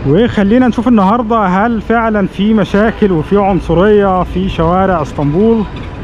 وخلينا نشوف النهارده هل فعلا في مشاكل وفي عنصريه في شوارع اسطنبول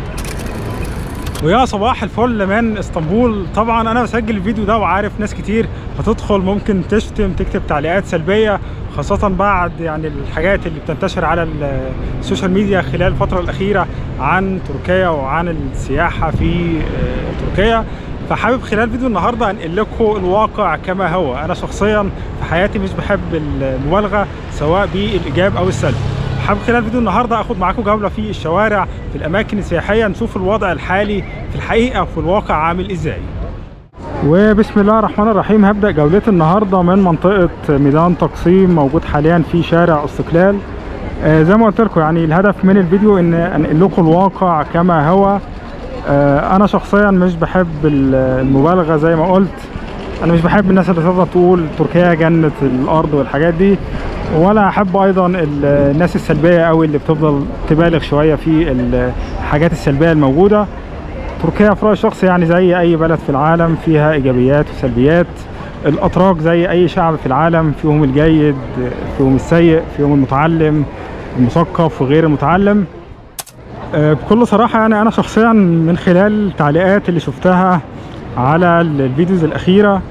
ويا صباح الفل من اسطنبول طبعا انا بسجل الفيديو ده وعارف ناس كتير هتدخل ممكن تشتم تكتب تعليقات سلبيه خاصه بعد يعني الحاجات اللي بتنتشر على السوشيال ميديا خلال الفتره الاخيره عن تركيا وعن السياحه في تركيا فحابب خلال فيديو النهارده انقل لكم الواقع كما هو انا شخصيا في حياتي مش بحب المبالغه سواء بالايجاب او السلب حابب خلال فيديو النهارده اخد معاكم جوله في الشوارع في الاماكن السياحيه نشوف الوضع الحالي في الحقيقه وفي الواقع عامل ازاي وبسم الله الرحمن الرحيم هبدا جولتي النهارده من منطقه ميدان تقسيم موجود حاليا في شارع استقلال آه زي ما قلت لكم يعني الهدف من الفيديو ان انقل لكم الواقع كما هو آه انا شخصيا مش بحب المبالغه زي ما قلت انا مش بحب الناس اللي تفضل تقول تركيا جنه الارض والحاجات دي ولا احب ايضا الناس السلبيه قوي اللي بتفضل تبالغ شويه في الحاجات السلبيه الموجوده تركيا في رايي الشخصي يعني زي اي بلد في العالم فيها ايجابيات وسلبيات الاتراك زي اي شعب في العالم فيهم الجيد فيهم السيء فيهم المتعلم المثقف وغير المتعلم بكل صراحه يعني انا شخصيا من خلال التعليقات اللي شفتها على الفيديوز الاخيره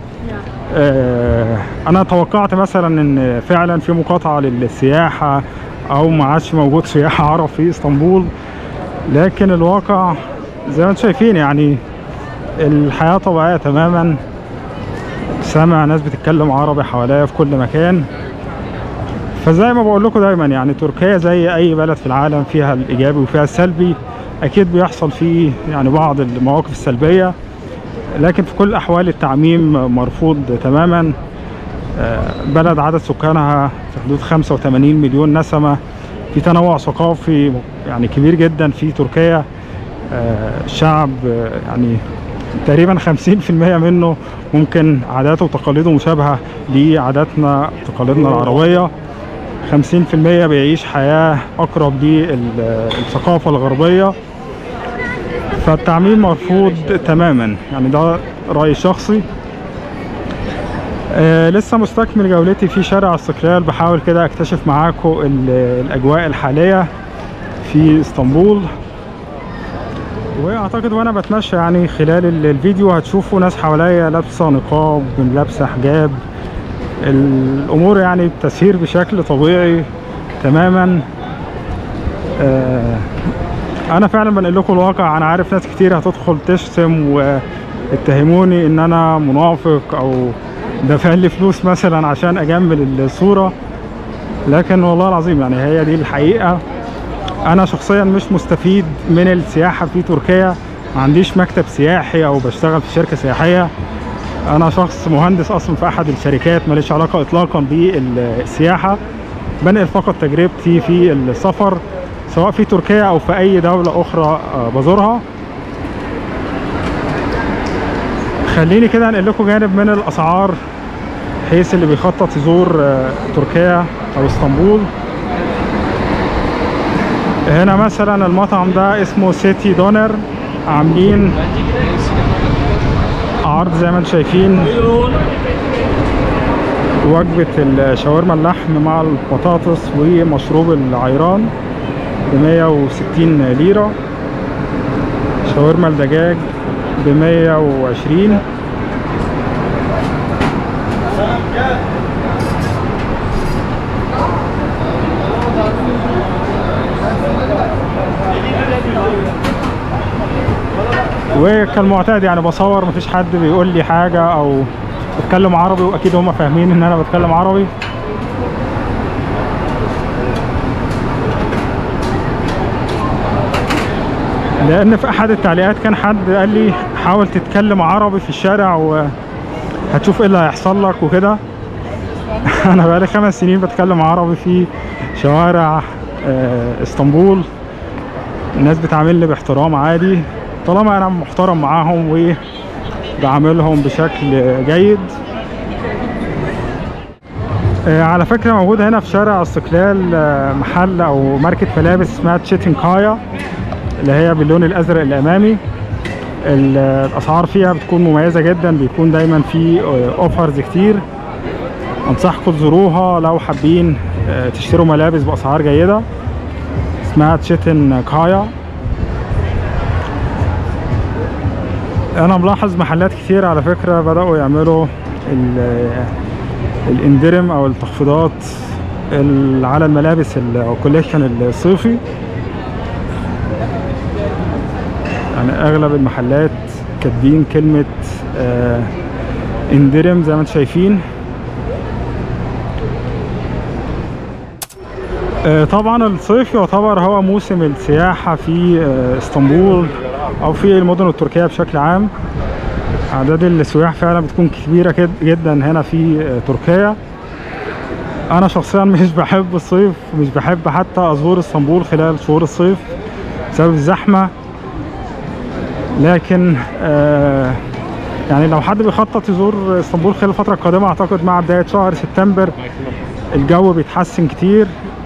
انا توقعت مثلا ان فعلا في مقاطعه للسياحه او ما عادش موجود سياحه عرب في اسطنبول لكن الواقع زي ما انتم شايفين يعني الحياه طبيعيه تماما سامع ناس بتتكلم عربي حواليا في كل مكان فزي ما بقول لكم دايما يعني تركيا زي اي بلد في العالم فيها الايجابي وفيها السلبي اكيد بيحصل فيه يعني بعض المواقف السلبيه لكن في كل الاحوال التعميم مرفوض تماما بلد عدد سكانها في حدود 85 مليون نسمه في تنوع ثقافي يعني كبير جدا في تركيا شعب يعني تقريبا 50% منه ممكن عاداته وتقاليده مشابهه لعاداتنا وتقاليدنا العربيه 50% بيعيش حياه اقرب للثقافه الغربيه فالتعميم مرفوض تماما يعني ده رايي الشخصي آه لسه مستكمل جولتي في شارع استقلال بحاول كده اكتشف معاكم الاجواء الحاليه في اسطنبول واعتقد وانا بتمشى يعني خلال الفيديو هتشوفوا ناس حواليا لابسه نقاب لابسه حجاب الامور يعني بتسير بشكل طبيعي تماما آه انا فعلا بنقل لكم الواقع انا عارف ناس كتير هتدخل تشتم واتهموني ان انا منافق او دافع لي فلوس مثلا عشان اجمل الصوره لكن والله العظيم يعني هي دي الحقيقه انا شخصيا مش مستفيد من السياحه في تركيا ما عنديش مكتب سياحي او بشتغل في شركه سياحيه انا شخص مهندس اصلا في احد الشركات ماليش علاقه اطلاقا بالسياحه بنقل فقط تجربتي في السفر سواء في تركيا او في اي دولة اخرى بزورها خليني كده انقل لكم جانب من الاسعار بحيث اللي بيخطط يزور تركيا او اسطنبول هنا مثلا المطعم ده اسمه سيتي دونر عاملين عرض زي ما انتم شايفين وجبة الشاورما اللحم مع البطاطس ومشروب العيران ب 160 ليرة شاورما الدجاج ب 120 وكالمعتاد يعني بصور مفيش حد بيقول لي حاجة او بتكلم عربي واكيد هم فاهمين ان انا بتكلم عربي لان في احد التعليقات كان حد قال لي حاول تتكلم عربي في الشارع وهتشوف ايه اللي هيحصل لك وكده انا بقالي خمس سنين بتكلم عربي في شوارع اسطنبول الناس بتعاملني باحترام عادي طالما انا محترم معاهم وبعاملهم بشكل جيد على فكرة موجود هنا في شارع استقلال محل او ماركة ملابس اسمها تشيتنكايا اللي هي باللون الازرق الامامي الاسعار فيها بتكون مميزه جدا بيكون دايما في اوفرز كتير انصحكم تزوروها لو حابين آه، تشتروا ملابس باسعار جيده اسمها تشيتن كايا انا ملاحظ محلات كتير على فكره بداوا يعملوا ال- الاندرم او التخفيضات ال- على الملابس ال- او الكوليكشن الصيفي يعني اغلب المحلات كاتبين كلمه آه، اندرم زي ما انتم شايفين آه، طبعا الصيف يعتبر هو موسم السياحة في آه، اسطنبول او في المدن التركية بشكل عام اعداد السياح فعلا بتكون كبيرة كد- جدا هنا في آه، تركيا انا شخصيا مش بحب الصيف مش بحب حتى ازور اسطنبول خلال شهور الصيف بسبب الزحمة لكن آه يعني لو حد بيخطط يزور اسطنبول خلال الفترة القادمة اعتقد مع بداية شهر سبتمبر الجو بيتحسن كتير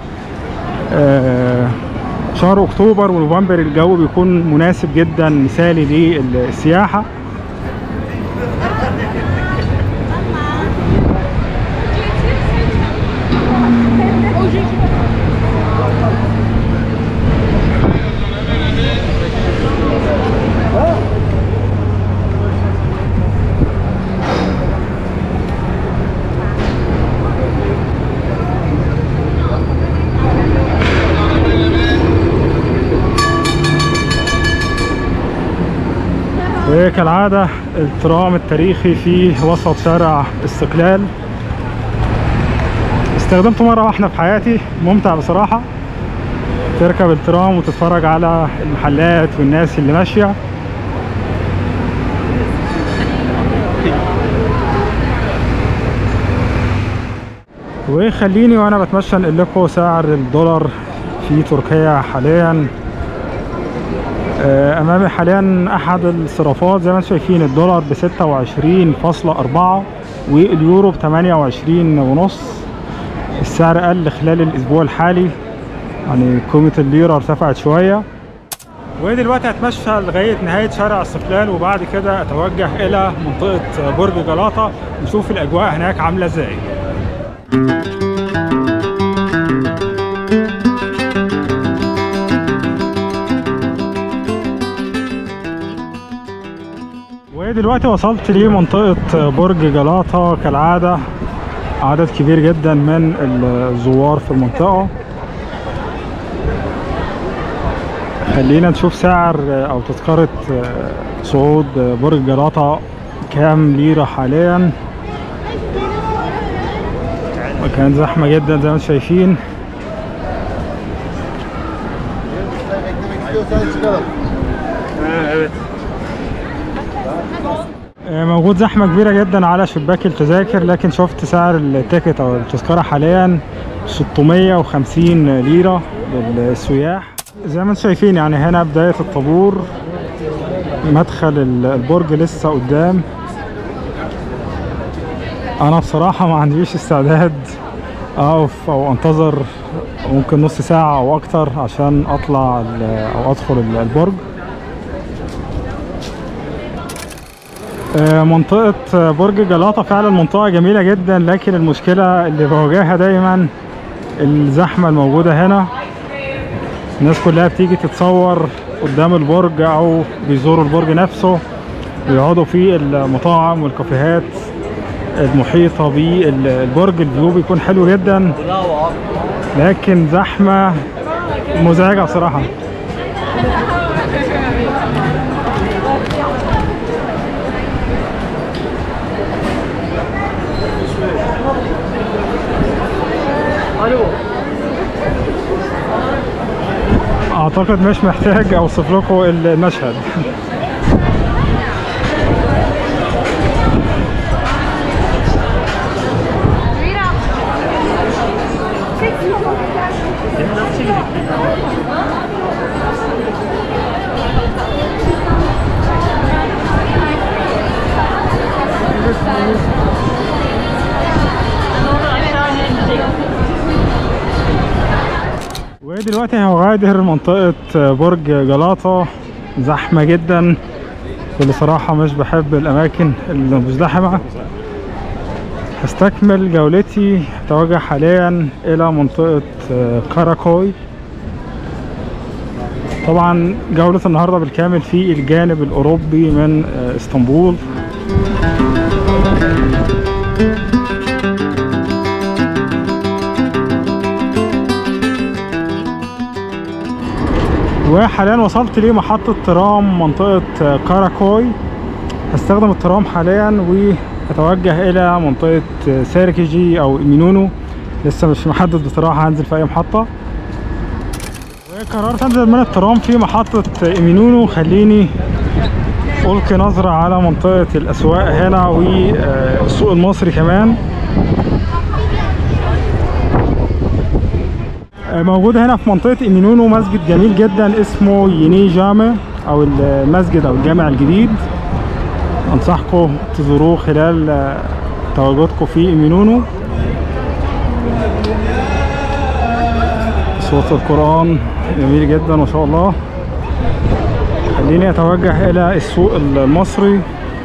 آه، شهر اكتوبر ونوفمبر الجو بيكون مناسب جدا مثالي للسياحه وكالعادة الترام التاريخي في وسط شارع استقلال استخدمته مرة واحدة في حياتي ممتع بصراحة تركب الترام وتتفرج على المحلات والناس اللي ماشية وخليني وانا بتمشى انقل لكم سعر الدولار في تركيا حاليا آه، امامي حاليا احد الصرافات زي ما انتم شايفين الدولار ب 26.4 واليورو ب 28 ونص السعر قل خلال الاسبوع الحالي يعني قيمة الليرة ارتفعت شوية ودلوقتي هتمشى لغاية نهاية شارع استقلال وبعد كده اتوجه الى منطقة برج جلاطة نشوف الاجواء هناك عاملة ازاي ودلوقتي وصلت لمنطقة برج جلاطة كالعادة عدد كبير جدا من الزوار في المنطقة خلينا نشوف سعر او تذكرة صعود برج جلاطة كام ليرة حاليا وكان زحمة جدا زي ما انتم شايفين آه، موجود زحمة كبيرة جدا على شباك التذاكر لكن شفت سعر التيكت او التذكرة حاليا 650 ليرة للسياح زي ما انتم شايفين يعني هنا بداية الطابور مدخل ال- البرج لسه قدام انا بصراحة ما عنديش استعداد اقف او انتظر ممكن نص ساعة او اكتر عشان اطلع ال- او ادخل ال- البرج آه، منطقة برج جلاطة فعلا منطقة جميلة جدا لكن المشكلة اللي بواجهها دايما الزحمة الموجودة هنا الناس كلها بتيجي تتصور قدام البرج او بيزوروا البرج نفسه ويقعدوا في المطاعم والكافيهات المحيطة بالبرج الفيو بيكون حلو جدا لكن زحمة مزعجة بصراحة اعتقد مش محتاج اوصف لكم المشهد ودلوقتي هغادر منطقة برج جلاطة زحمة جدا بصراحة مش بحب الأماكن المزدحمة استكمل جولتي اتوجه حاليا الى منطقة آه، كاراكوي طبعا جولة النهاردة بالكامل في الجانب الاوروبي من آه، اسطنبول وحاليا وصلت لمحطة ترام منطقة آه، كاراكوي هستخدم الترام حاليا واتوجه الى منطقة آه، سيركيجي او ايمينونو لسه مش محدد بصراحة هنزل في اي محطة وقررت انزل من الترام في محطة ايمينونو خليني القي نظرة على منطقة الاسواق هنا والسوق المصري كمان موجود هنا في منطقة ايمينونو مسجد جميل جدا اسمه يني جامع او المسجد او الجامع الجديد انصحكم تزوروه خلال آه، تواجدكم في ايمينونو صوت القرآن جميل جدا ما شاء الله خليني اتوجه الى السوق المصري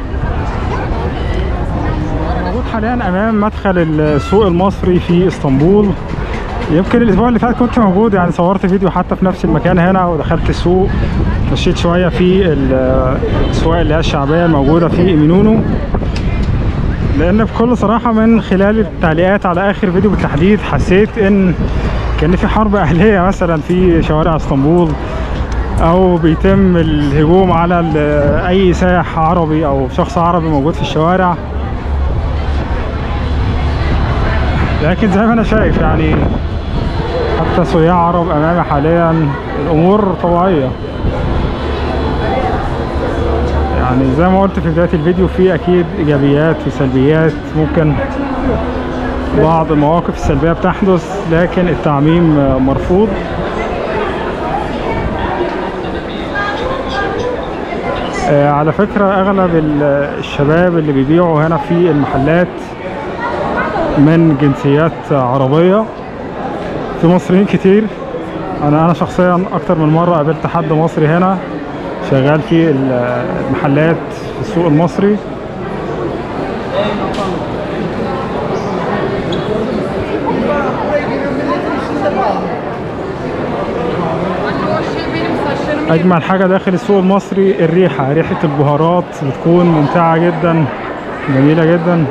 موجود حاليا امام مدخل السوق المصري في اسطنبول يمكن الاسبوع اللي فات كنت موجود يعني صورت فيديو حتى في نفس المكان هنا ودخلت السوق مشيت شويه في ال- الاسواق اللي هي الشعبيه الموجوده في ايمينونو لان بكل صراحه من خلال التعليقات على اخر فيديو بالتحديد حسيت ان كان في حرب اهليه مثلا في شوارع اسطنبول او بيتم الهجوم على ال- اي سائح عربي او شخص عربي موجود في الشوارع لكن زي ما انا شايف يعني حتى سياح عرب امامي حاليا الامور طبيعيه يعني زي ما قلت في بدايه الفيديو في اكيد ايجابيات وسلبيات ممكن بعض المواقف السلبيه بتحدث لكن التعميم مرفوض آه، على فكرة أغلب ال- الشباب اللي بيبيعوا هنا في المحلات من جنسيات عربية في مصريين كتير أنا أنا شخصيا أكتر من مرة قابلت حد مصري هنا شغال في ال- المحلات في السوق المصري اجمل حاجه داخل السوق المصري الريحه ريحه البهارات بتكون ممتعه جدا جميله جدا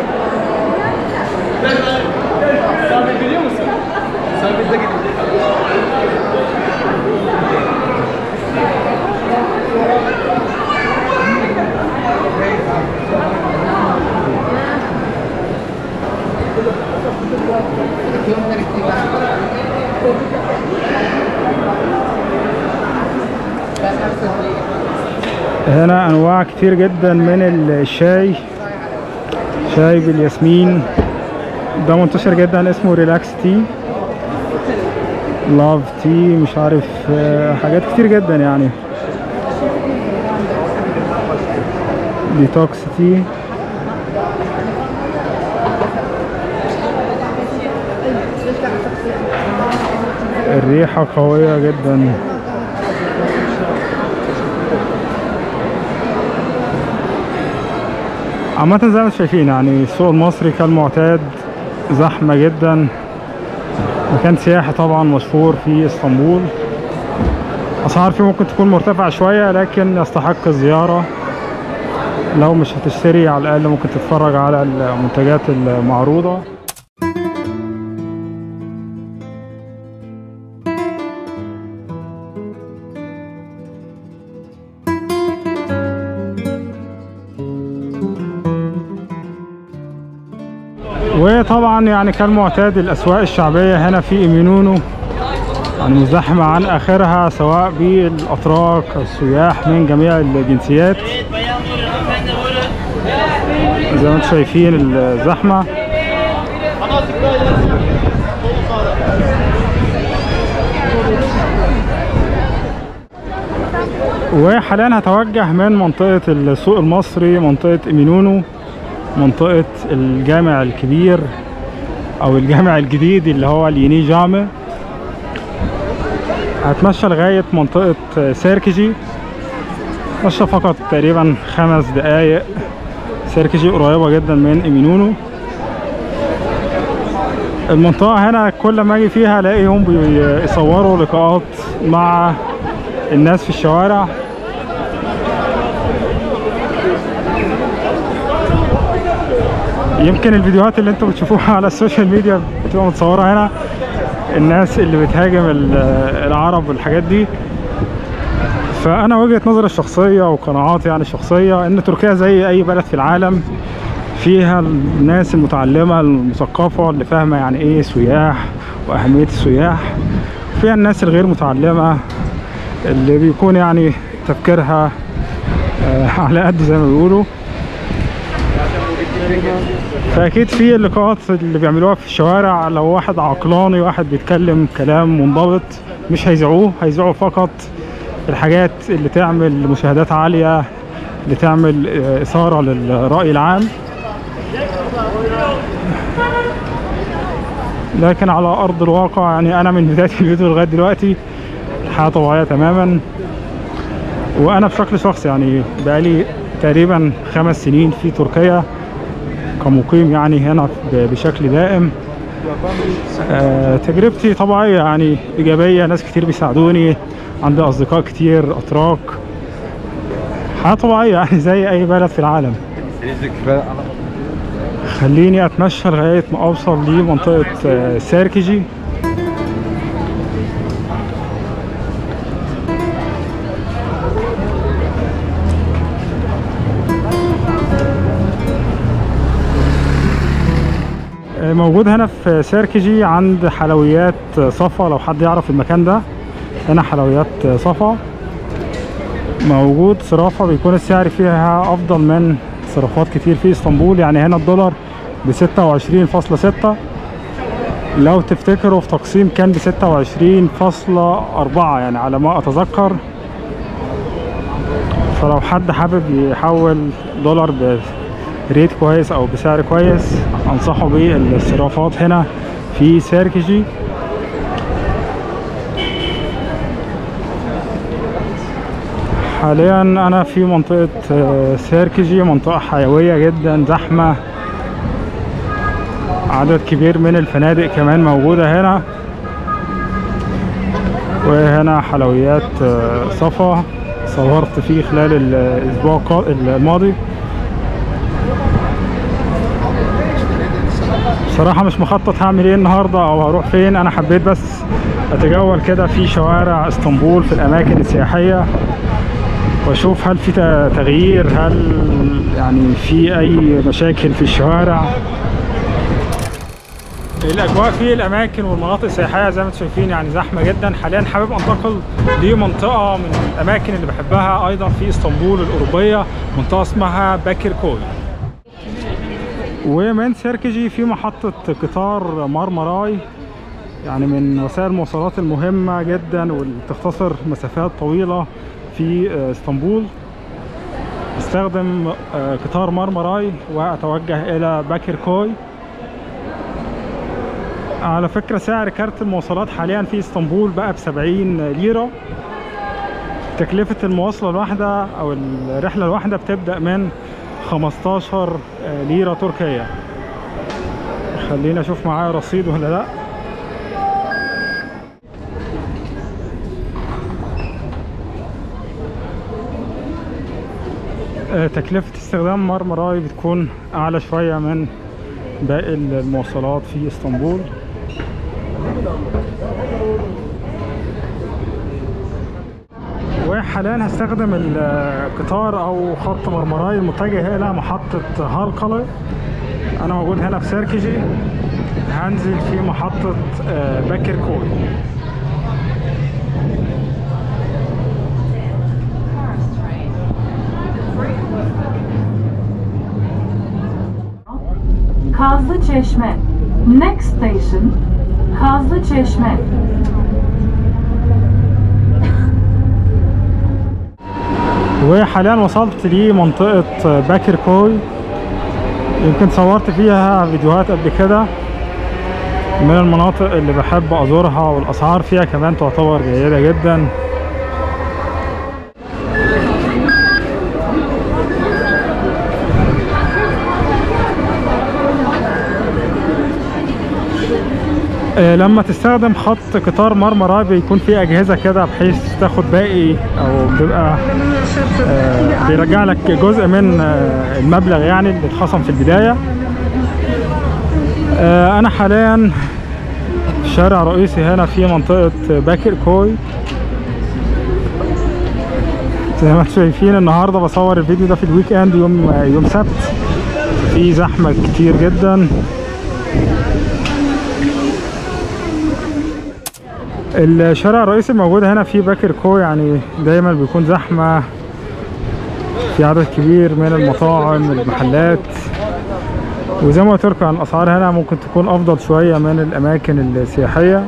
هنا انواع كتير جدا من الشاي شاي بالياسمين ده منتشر جدا اسمه ريلاكس تي لاف تي مش عارف آه، حاجات كتير جدا يعني ديتوكس تي الريحة قوية جدا عامة زي ما انتم شايفين يعني السوق المصري كالمعتاد زحمة جدا مكان سياحي طبعا مشهور في اسطنبول أسعار فيه ممكن تكون مرتفعة شوية لكن يستحق الزيارة لو مش هتشتري على الأقل ممكن تتفرج على المنتجات المعروضة وطبعا يعني كالمعتاد الاسواق الشعبيه هنا في ايمينونو يعني مزدحمه عن اخرها سواء بالاتراك او السياح من جميع الجنسيات زي ما انتم شايفين الزحمه وحاليا هتوجه من منطقة السوق المصري منطقة ايمينونو منطقة الجامع الكبير او الجامع الجديد اللي هو اليني جامع هتمشى لغاية منطقة سيركجي مشى فقط تقريبا خمس دقايق سيركجي قريبة جدا من ايمينونو المنطقة هنا كل ما اجي فيها الاقيهم بيصوروا لقاءات مع الناس في الشوارع يمكن الفيديوهات اللي انتم بتشوفوها على السوشيال ميديا بتبقى متصورة هنا الناس اللي بتهاجم ال- العرب والحاجات دي فانا وجهة نظري الشخصية وقناعاتي يعني الشخصية ان تركيا زي اي بلد في العالم فيها الناس المتعلمة المثقفة اللي فاهمة يعني ايه سياح واهمية السياح فيها الناس الغير متعلمة اللي بيكون يعني تفكيرها آه، على قد زي ما بيقولوا فاكيد في اللقاءات اللي بيعملوها في الشوارع لو واحد عقلاني واحد بيتكلم كلام منضبط مش هيذيعوه هيذيعوا فقط الحاجات اللي تعمل مشاهدات عالية اللي تعمل آه، إثارة للرأي العام لكن على أرض الواقع يعني أنا من بداية الفيديو لغاية دلوقتي الحياة طبيعية تماما وأنا بشكل شخصي يعني بقالي تقريبا خمس سنين في تركيا كمقيم يعني هنا ب- بشكل دائم آه، تجربتي طبيعية يعني إيجابية ناس كتير بيساعدوني عندي أصدقاء كتير أتراك حياة طبيعية يعني زي أي بلد في العالم خليني أتمشى لغاية ما أوصل لمنطقة آه، سيركجي آه، موجود هنا في سيركجي عند حلويات صفا لو حد يعرف المكان ده هنا حلويات صفا موجود صرافة بيكون السعر فيها أفضل من صرافات كتير في اسطنبول يعني هنا الدولار ب 26.6 لو تفتكروا في تقسيم كان ب 26.4 يعني على ما أتذكر فلو حد حابب يحول دولار بريت كويس أو بسعر كويس أنصحه بالصرافات هنا في سيركجي حاليا انا في منطقة آه، سيركجي منطقة حيوية جدا زحمة عدد كبير من الفنادق كمان موجودة هنا وهنا حلويات آه، صفا صورت فيه خلال الاسبوع القا- الماضي بصراحة مش مخطط هعمل ايه النهاردة او هروح فين انا حبيت بس اتجول كده في شوارع اسطنبول في الاماكن السياحية واشوف هل في ت- تغيير هل يعني في اي مشاكل في الشوارع الاجواء في الاماكن والمناطق السياحيه زي ما انتم شايفين يعني زحمه جدا حاليا حابب انتقل لمنطقه من الاماكن اللي بحبها ايضا في اسطنبول الاوروبيه منطقه اسمها باكر كوي ومن سيركجي في محطه قطار مارمراي يعني من وسائل المواصلات المهمه جدا واللي بتختصر مسافات طويله في آه، اسطنبول استخدم آه، قطار مارمراي واتوجه الى باكر كوي على فكرة سعر كارت المواصلات حاليا في اسطنبول بقى ب 70 ليرة تكلفة المواصلة الواحدة أو الرحلة الواحدة بتبدأ من 15 ليرة تركية خلينا أشوف معايا رصيد ولا لأ آه، تكلفة استخدام مرمراي بتكون أعلى شوية من باقي المواصلات في اسطنبول وحاليا هستخدم القطار او خط مرمراي المتجه الى محطة هالقلي انا موجود هنا في سيركجي هنزل في محطة آه، باكر كوي Kazlı Çeşme. Next station, Kazlı Çeşme. وحاليا وصلت لمنطقة باكر كوي يمكن صورت فيها فيديوهات قبل كده من المناطق اللي بحب أزورها والأسعار فيها كمان تعتبر جيدة جدا آه، لما تستخدم خط قطار مرمرة بيكون في أجهزة كده بحيث تاخد باقي أو بيبقى آه، بيرجع لك جزء من آه، المبلغ يعني اللي اتخصم في البداية آه، أنا حاليا في شارع رئيسي هنا في منطقة باكر كوي زي ما انتم شايفين النهارده بصور الفيديو ده في الويك اند يوم يوم سبت في زحمة كتير جدا الشارع الرئيسي الموجود هنا في باكر كو يعني دايما بيكون زحمة في عدد كبير من المطاعم المحلات وزي ما قلت لكم الأسعار هنا ممكن تكون أفضل شوية من الأماكن السياحية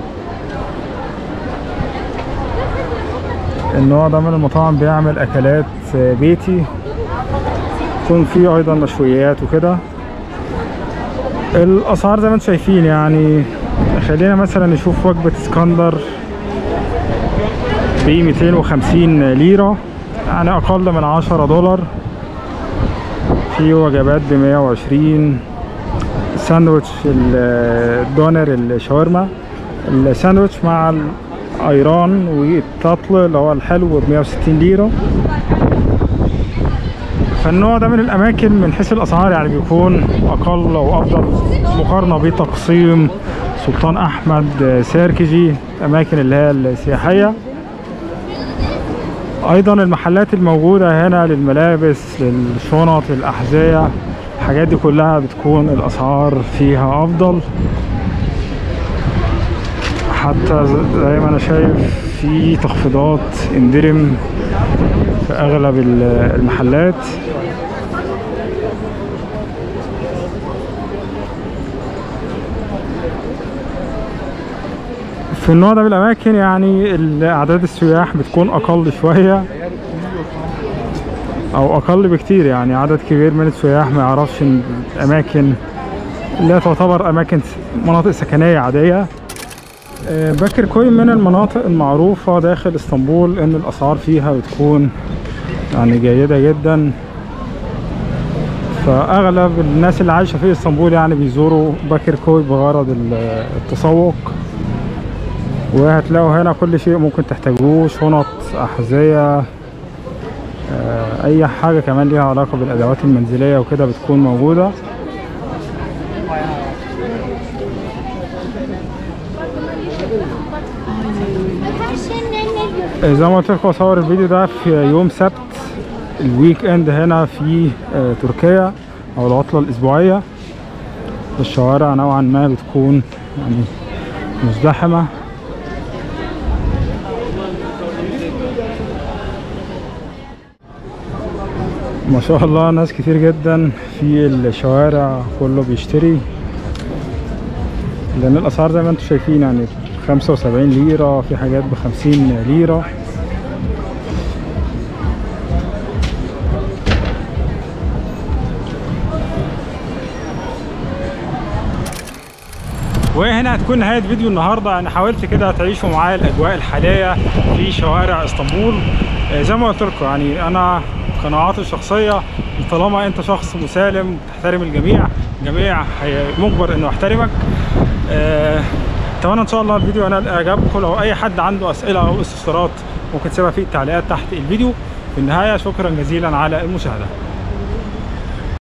النوع ده من المطاعم بيعمل أكلات بيتي يكون فيه أيضا مشويات وكده الأسعار زي ما انتم شايفين يعني خلينا مثلا نشوف وجبة اسكندر ب 250 ليرة يعني أقل من 10 دولار في وجبات ب 120 ساندوتش الدونر الشاورما الساندوتش مع الايران والتطل اللي هو الحلو ب 160 ليرة فالنوع ده من الاماكن من حيث الاسعار يعني بيكون اقل او افضل مقارنة بتقسيم سلطان احمد سيركجي الاماكن اللي هي السياحية ايضا المحلات الموجودة هنا للملابس للشنط للاحذية الحاجات دي كلها بتكون الاسعار فيها افضل حتى زي ما انا شايف في تخفيضات اندرم في اغلب المحلات في النوع ده من الاماكن يعني اعداد السياح بتكون اقل شويه او اقل بكتير يعني عدد كبير من السياح ما يعرفش إن الاماكن اللي هي تعتبر اماكن مناطق سكنيه عاديه آه، باكر كوي من المناطق المعروفه داخل اسطنبول ان الاسعار فيها بتكون يعني جيده جدا فاغلب الناس اللي عايشه في اسطنبول يعني بيزوروا باكر كوي بغرض ال- التسوق وهتلاقوا هنا كل شيء ممكن تحتاجوه شنط احذيه آه، اي حاجه كمان ليها علاقه بالادوات المنزليه وكده بتكون موجوده آه، زي ما قلت لكم اصور الفيديو ده في يوم سبت الويك اند هنا في آه، تركيا او العطله الاسبوعيه الشوارع نوعا ما بتكون يعني مزدحمه ما شاء الله ناس كتير جدا في الشوارع كله بيشتري لان الاسعار زي ما انتم شايفين يعني 75 ليرة في حاجات ب 50 ليرة وهنا هتكون نهاية فيديو النهاردة أنا حاولت كده تعيشوا معايا الأجواء الحالية في شوارع اسطنبول آه، زي ما قلت لكم يعني أنا قناعاتي الشخصية طالما أنت شخص مسالم تحترم الجميع الجميع هي- مجبر إنه يحترمك آه، اتمنى ان شاء الله الفيديو ينال اعجابكم لو اي حد عنده اسئله او استفسارات ممكن تسيبها في التعليقات تحت الفيديو في النهايه شكرا جزيلا على المشاهده